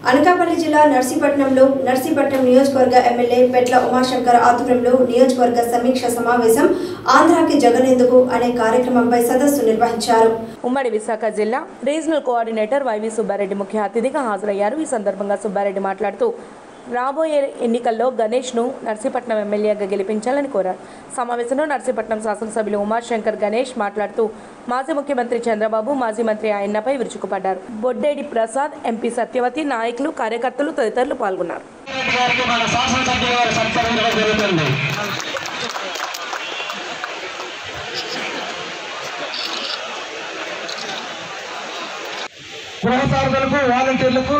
అనకాపల్లి జిల్లా నర్సీపట్నంలో నర్సీపట్నం నియోజకవర్గ ఎమ్మెల్యే పెట్ల ఉమాశంకర్ ఆధ్వర్యంలో నియోజకవర్గ సమీక్ష సమావేశం ఆంధ్రాకి జగనెందుకు అనే కార్యక్రమంపై సదస్సు నిర్వహించారు ఉమ్మడి విశాఖ జిల్లా రీజనల్ కోఆర్డినేటర్ వైవి సుబ్బారెడ్డి ముఖ్య అతిథిగా హాజరయ్యారు ఈ సందర్భంగా సుబ్బారెడ్డి మాట్లాడుతూ రాబోయే ఎన్నికల్లో గణేష్ను నర్సీపట్నం ఎమ్మెల్యేగా గెలిపించాలని కోరారు సమావేశంలో నర్సీపట్నం శాసనసభ్యులు ఉమాశంకర్ గణేష్ మాట్లాడుతూ మాజీ ముఖ్యమంత్రి చంద్రబాబు మాజీ మంత్రి ఆయన్నపై విరుచుకుపడ్డారు బొడ్డేడి ప్రసాద్ ఎంపీ సత్యవతి నాయకులు కార్యకర్తలు తదితరులు పాల్గొన్నారు రెడ్డి గారికి మన శాసనసభ్యుల వారు సత్కరించడం జరుగుతుంది గృహసారథులకు వాలంటీర్లకు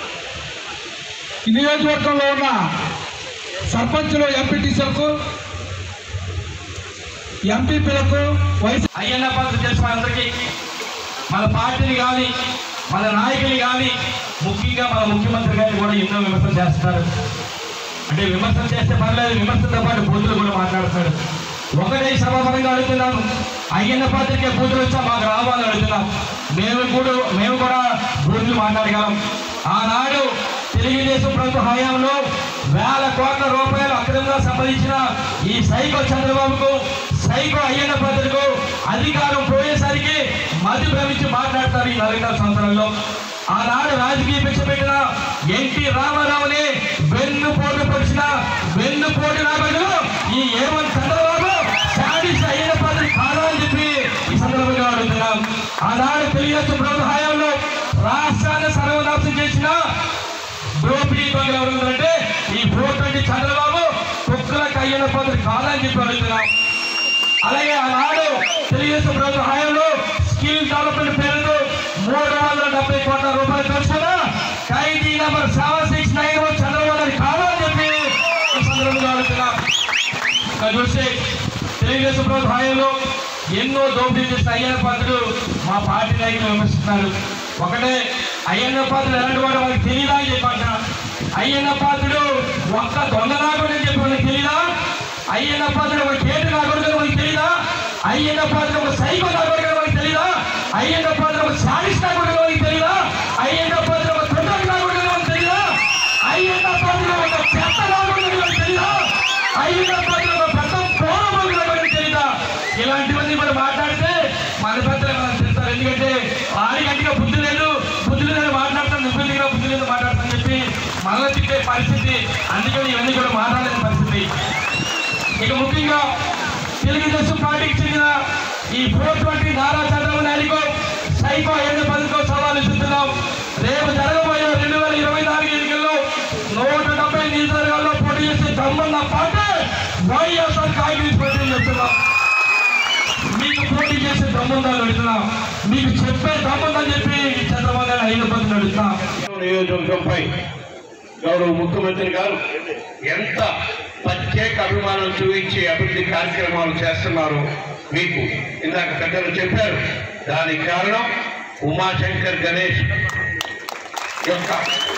ఈ నియోజకవర్గంలో ఉన్న సర్పంచులు ఎంపీటీసీలకు ఎంపీపీలకు వయసు అయ్యన్న పద్ధతి తెలుసు మనందరికీ మన పార్టీని కానీ మన నాయకుని కానీ ముఖ్యంగా మన ముఖ్యమంత్రి గారిని కూడా ఎన్నో విమర్శలు చేస్తారు అంటే విమర్శలు చేస్తే పర్లేదు విమర్శలతో పాటు బూతులు కూడా మాట్లాడతాడు ఒకటే సభాపరంగా అడుగుతున్నాను అయ్యన్న పాత్రకే బూతులు వచ్చా మాకు రావాలని అడుగుతున్నాం మేము కూడా మేము కూడా బూతులు మాట్లాడగలం ఆనాడు తెలుగుదేశం ప్రభుత్వ హయాంలో వేల కోట్ల రూపాయలు అక్రమంగా సంపాదించిన ఈ సైకో చంద్రబాబుకు సైకో అయ్యన్న పాత్రకు అధికారం పోయేసరికి మధ్య భ్రమించి మాట్లాడతారు ఈ నలభై నాలుగు సంవత్సరాల్లో ఆనాడు రాజకీయ భిక్ష పెట్టిన ఎన్టీ రామారావుని వెన్ను పోటు పరిచిన వెన్ను పోటు రాబడులు ఈ ఏమన్ చంద్రబాబు శాడిస్ అయిన పద్ధతి కాదని చెప్పి ఈ సందర్భంగా అడుగుతున్నాం ఆనాడు తెలుగుదేశం ప్రభుత్వ హయాంలో రాష్ట్రాన్ని సర్వనాశనం చేసిన దోపిడీ దొంగలు ఎవరు ఉన్నారంటే ఈ ఫోర్ ట్వంటీ చంద్రబాబు కుక్కలకు అయ్యన పద్ధతి కాదని చెప్పి అడుగుతున్నాం అలాగే ఆనాడు తెలుగుదేశం ప్రభుత్వ హయాంలో స్కిల్ డెవలప్మెంట్ పేరుతో మూడు వందల డెబ్బై కోట్ల రూపాయలు ఖర్చున ఖైదీ number seven six nine one Chandrababu గారి కావాలని చెప్పి ఈ సందర్భంగా అడుగుతున్నాం ఇక్కడ చూస్తే తెలుగుదేశం ప్రభుత్వ హయాంలో ఎన్నో దోపిడీ చేసిన అయ్యన్న పాత్రలు మా పార్టీ నాయకులు విమర్శిస్తున్నారు ఒకటే అయ్యన్న పాత్రలు ఎలాంటి వాడు వాళ్ళకి తెలియదా అని చెప్పంట అయ్యన్న పాత్రుడు ఒక్క దొంగ నాగుడని చెప్పి వాళ్ళకి తెలియదా అయ్యన్న పాత్రుడు ఒక కేటు నాగుడు వాళ్ళకి తెలియదా అయ్యన్న పాత్రుడు ఒక సైకో నాగుడు వాళ్ళకి తెలియదా అయ్యన్న పాత్రుడు ఒక శాడిస్ నాగుడు వాళ్ళకి తెలియదా అయ్యన్న పాత్రుడు ఒక తొండక నాగుడు వాళ్ళకి తెలియదా అయ్యన్న పాత్రుడు ఒక చెత్త నాగుడు వాళ్ళకి తెలియదా అయ్యన్న పాత్రుడు ఒక పెద్ద పోరబోగు నాగుడు తెలియదా ఇలాంటివన్నీ మనం మాట్లాడితే మన పెద్దలు మనం తెలుస్తారు ఎందుకంటే వారి గట్టిగా బుద్ధి లేదు బుద్ధి లేదని మాట్లాడతాం నువ్వు దగ్గర బుద్ధి లేదు మాట్లాడతాను చెప్పి మనలో తిట్టే పరిస్థితి అందుకని ఇవన్నీ కూడా మాట్లాడలేని పరిస్థితి ఇక ముఖ్యంగా తెలుగుదేశం పార్టీకి చెందిన ఈ ఫోర్ ట్వంటీ నారా చంద్రబాబు నాయుడుకు సైకో ఎన్ని పదికో సవాలు ఇస్తున్నాం రేపు జరగబోయే రెండు వేల ఇరవై నాలుగు ఎన్నికల్లో నూట డెబ్బై నియోజకవర్గాల్లో పోటీ చేసే దమ్మున్న పార్టీ వైఎస్ఆర్ కాంగ్రెస్ పార్టీ చెప్తున్నాం మీకు పోటీ చేసే దమ్ముందని అడుగుతున్నాం మీకు చెప్పే దమ్ముందని చెప్పి చంద్రబాబు నాయుడు ఐదు పద్ధతి అడుగుతున్నాం నియోజకవర్గంపై గౌరవ ముఖ్యమంత్రి గారు ఎంత ప్రత్యేక అభిమానం చూపించి అభివృద్ధి కార్యక్రమాలు చేస్తున్నారు మీకు ఇందాక పెద్దలు చెప్పారు దానికి కారణం ఉమాశంకర్ గణేష్ యొక్క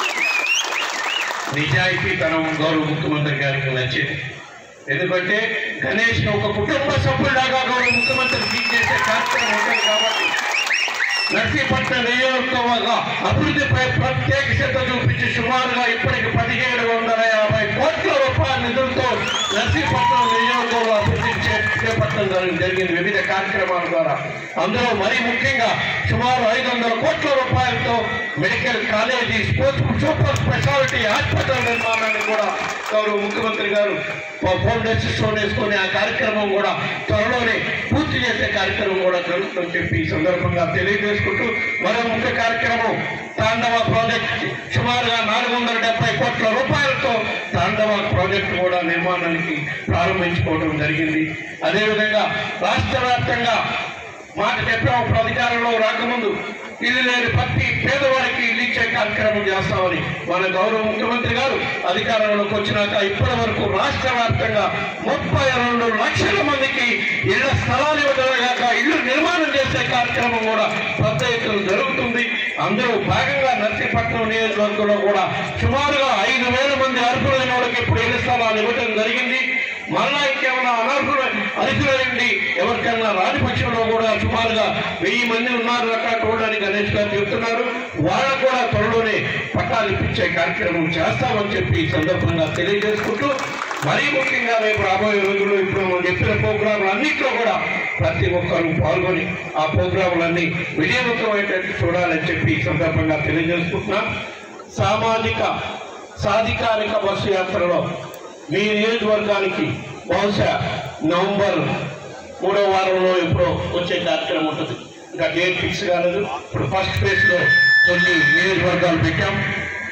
నిజాయితీతనం గౌరవ ముఖ్యమంత్రి గారికి నచ్చింది ఎందుకంటే గణేష్ ఒక కుటుంబ సభ్యులాగా గౌరవ ముఖ్యమంత్రి ట్రీట్ చేసే కార్యక్రమం ఉంటుంది కాబట్టి నర్సీపట్నం నియోజకవర్గ అభివృద్ధిపై ప్రత్యేక శ్రద్ధ చూపించి సుమారుగా ఇప్పటికి పదిహేడు వందల యాభై కోట్ల రూపాయల నిధులతో నర్సీపట్నం నియోజకవర్గం అభివృద్ధి చే- చేపట్టడం జరి- జరిగింది వివిధ కార్యక్రమాల ద్వారా అందులో మరీ ముఖ్యంగా సుమారు ఐదు వందల కోట్ల రూపాయలతో medical college sports super speciality hospital నిర్మాణాన్ని కూడా గౌరవ ముఖ్యమంత్రి గారు ఫౌండేషన్ స్టోన్ వేసుకొని ఆ కార్యక్రమం కూడా త్వరలోనే పూర్తి చేసే కార్యక్రమం కూడా జరుగుతుందని చెప్పి ఈ సందర్భంగా తెలియజేసుకుంటూ మరో ముఖ్య కార్యక్రమం తాండవ ప్రాజెక్ట్ సుమారుగా నాలుగు వందల డెబ్బై కోట్ల రూపాయలతో తాండవ ప్రాజెక్టు కూడా నిర్మాణానికి ప్రారంభించుకోవడం జరిగింది అదేవిధంగా రాష్ట్ర వ్యాప్తంగా మాట చెప్పాం అప్పుడు అధికారంలో రాకముందు ఇల్లు లేని ప్రతి పేదవాడికి ఇల్లు ఇచ్చే కార్యక్రమం చేస్తామని మన గౌరవ ముఖ్యమంత్రి గారు అధికారంలోకి వచ్చినాక ఇప్పటి వరకు రాష్ట్ర వ్యాప్తంగా ముప్పై రెండు లక్షల మందికి ఇళ్ల స్థలాలు ఇవ్వడమే కాక ఇల్లు నిర్మాణం చేసే కార్యక్రమం కూడా పెద్ద ఎత్తున జరుగుతుంది అందులో భాగంగా నర్సీపట్నం నియోజకవర్గంలో కూడా సుమారుగా ఐదు వేల మంది అర్హులైన వాళ్ళకి ఇప్పుడు ఇళ్ల స్థలాలు ఇవ్వడం జరిగింది మళ్ళా ఇంకేమైనా అనర్హులు అర్హులైంది ఎవరికైనా రాజపక్షంలో కూడా సుమారుగా వెయ్యి మంది ఉన్నారు అక్కడ చూడడానికి గణేష్ గారు చెప్తున్నారు వాళ్ళకు కూడా త్వరలోనే పట్టాలు ఇప్పించే కార్యక్రమం చేస్తామని చెప్పి ఈ సందర్భంగా తెలియజేసుకుంటూ మరీ ముఖ్యంగా రేపు రాబోయే రోజుల్లో ఇప్పుడు మనం చెప్పిన ప్రోగ్రాంలు అన్నింటిలో కూడా ప్రతి ఒక్కరు పాల్గొని ఆ ప్రోగ్రాంలన్నీ విజయవంతమయ్యేటట్టు చూడాలని చెప్పి ఈ సందర్భంగా తెలియజేసుకుంటున్నాం సామాజిక సాధికారిక బస్సు యాత్రలో మీ నియోజకవర్గానికి బహుశా నవంబర్ మూడో వారంలో ఎప్పుడో వచ్చే కార్యక్రమం ఉంటుంది ఇంకా డేట్ ఫిక్స్ కాలేదు ఇప్పుడు ఫస్ట్ ఫేజ్లో కొన్ని నియోజకవర్గాలు పెట్టాం